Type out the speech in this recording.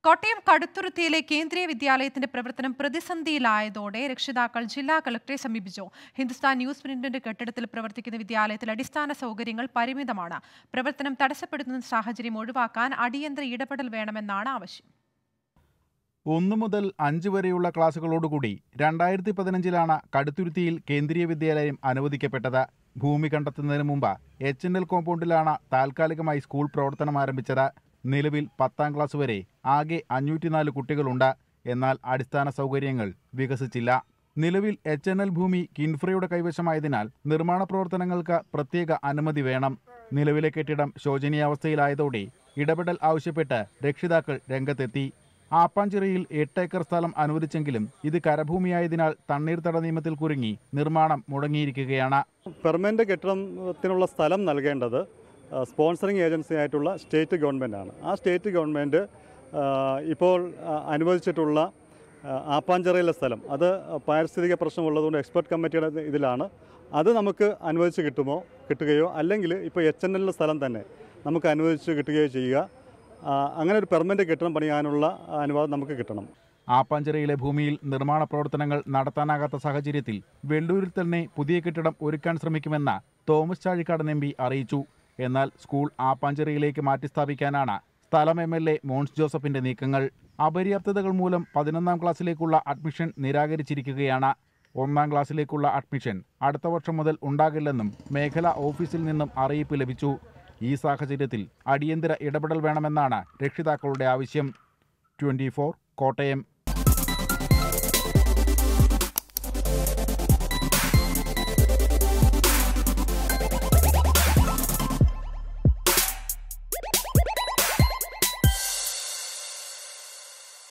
കോട്ടയം കടുത്തുരുത്തിയിലെ കേന്ദ്രീയ വിദ്യാലയത്തിന്റെ പ്രവർത്തനം പ്രതിസന്ധിയിലായതോടെ രക്ഷിതാക്കൾ ജില്ലാ കളക്ടറെ സമീപിച്ചു ഹിന്ദുസ്ഥാൻ ന്യൂസ് പ്രിന്റിന്റെ കെട്ടിടത്തിൽ പ്രവർത്തിക്കുന്ന വിദ്യാലയത്തിൽ അടിസ്ഥാന സൗകര്യങ്ങൾ പരിമിതമാണ് പ്രവർത്തനം തടസ്സപ്പെടുത്തുന്ന സാഹചര്യം ഒഴിവാക്കാൻ അടിയന്തര ഇടപെടൽ വേണമെന്നാണ് ആവശ്യം ഒന്നു മുതൽ അഞ്ച് വരെയുള്ള ക്ലാസുകളോടുകൂടി രണ്ടായിരത്തി പതിനഞ്ചിലാണ് കടുത്തുരുത്തിയിൽ കേന്ദ്രീയ വിദ്യാലയം അനുവദിക്കപ്പെട്ടത് ഭൂമി കണ്ടെത്തുന്നതിന് മുമ്പ് എച്ച് എൻ എൽ കോമ്പൗണ്ടിലാണ് താൽക്കാലികമായി സ്കൂൾ പ്രവർത്തനം ആരംഭിച്ചത് നിലവിൽ പത്താം ക്ലാസ് വരെ ആകെ അഞ്ഞൂറ്റിനാല് കുട്ടികളുണ്ട് എന്നാൽ അടിസ്ഥാന സൗകര്യങ്ങൾ വികസിച്ചില്ല നിലവിൽ എച്ച് എൻ എൽ ഭൂമി കിൻഫ്രയുടെ കൈവശമായതിനാൽ നിർമ്മാണ പ്രവർത്തനങ്ങൾക്ക് പ്രത്യേക അനുമതി വേണം നിലവിലെ കെട്ടിടം ശോചനീയാവസ്ഥയിലായതോടെ ഇടപെടൽ ആവശ്യപ്പെട്ട് രക്ഷിതാക്കൾ രംഗത്തെത്തി ആപ്പാഞ്ചിറയിൽ എട്ട് ഏക്കർ സ്ഥലം അനുവദിച്ചെങ്കിലും ഇത് കരഭൂമിയായതിനാൽ തണ്ണീർത്തട നിയമത്തിൽ കുരുങ്ങി നിർമ്മാണം മുടങ്ങിയിരിക്കുകയാണ് പെർമനൻ്റ് കെട്ടിടത്തിനുള്ള സ്ഥലം നൽകേണ്ടത് ആ, സ്പോൺസറിങ് ഏജൻസി ആയിട്ടുള്ള സ്റ്റേറ്റ് ഗവൺമെൻറ്റാണ് ആ സ്റ്റേറ്റ് ഗവൺമെൻറ് ആ, ഇപ്പോൾ ആ, അനുവദിച്ചിട്ടുള്ള ആ, ആപ്പാഞ്ചിറയിലെ സ്ഥലം അത് പാരിസ്ഥിതിക പ്രശ്നമുള്ളതുകൊണ്ട് എക്സ്പെർട്ട് കമ്മിറ്റിയുടെ ഇതിലാണ് അത് നമുക്ക് അനുവദിച്ച് കിട്ടുമോ കിട്ടുകയോ അല്ലെങ്കിൽ ഇപ്പോൾ എച്ച് എൻ എല്ലിലെ സ്ഥലം തന്നെ നമുക്ക് അനുവദിച്ച് കിട്ടുകയോ ചെയ്യുക ആ, അങ്ങനെ ഒരു പെർമനൻ്റ് കെട്ടിടം പണിയാനുള്ള അനുവാദം നമുക്ക് കിട്ടണം ആപ്പാഞ്ചിറയിലെ ഭൂമിയിൽ നിർമ്മാണ പ്രവർത്തനങ്ങൾ നടത്താനാകാത്ത സാഹചര്യത്തിൽ വെള്ളൂരിൽ തന്നെ പുതിയ കെട്ടിടം ഒരുക്കാൻ ശ്രമിക്കുമെന്ന് തോമസ് ചാഴിക്കാടൻ എം പി അറിയിച്ചു എന്നാൽ സ്കൂൾ ആപ്പാഞ്ചിറയിലേക്ക് മാറ്റിസ്ഥാപിക്കാനാണ് സ്ഥലം എം എൽ എ മോൻസ് ജോസഫിന്റെ നീക്കങ്ങൾ അപര്യാപ്തതകൾ മൂലം പതിനൊന്നാം ക്ലാസ്സിലേക്കുള്ള അഡ്മിഷൻ നിരാകരിച്ചിരിക്കുകയാണ് ഒന്നാം ക്ലാസ്സിലേക്കുള്ള അഡ്മിഷൻ അടുത്ത വർഷം മുതൽ ഉണ്ടാകില്ലെന്നും മേഖലാ ഓഫീസിൽ നിന്നും അറിയിപ്പ് ലഭിച്ചു ഈ സാഹചര്യത്തിൽ അടിയന്തര ഇടപെടൽ വേണമെന്നാണ് രക്ഷിതാക്കളുടെ ആവശ്യം ട്വന്റി കോട്ടയം